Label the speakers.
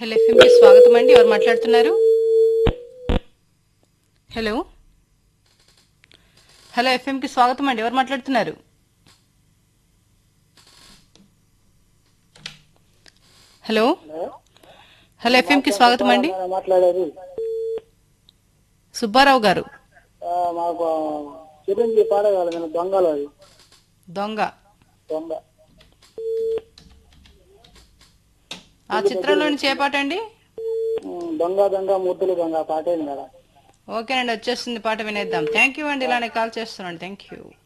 Speaker 1: hello ఎఫ్ఎంకి స్వాగతం అండి ఎవరు మాట్లాడుతున్నారు హలో హలో ఎఫ్ఎంకి స్వాగతం అండి ఎవరు మాట్లాడుతున్నారు హలో హలో ఎఫ్ఎంకి స్వాగతం అండి
Speaker 2: మాట్లాడేది
Speaker 1: సుబ్బారావు గారు
Speaker 2: ఆ, మాకు చిరంజీవి పాడగల నేను దొంగలు అది
Speaker 1: దొంగ
Speaker 2: దొంగ
Speaker 1: ఆ చిత్రంలోని చేపాటండి
Speaker 2: ఉమ్, దొంగ దొంగ ముద్దులు దొంగ పాటేది కదా
Speaker 1: ఓకేనండి వచ్చేస్తుంది పాట వినేద్దాం థ్యాంక్ యూ అండి ఇలానే కాల్ చేస్తున్నాను థ్యాంక్ యూ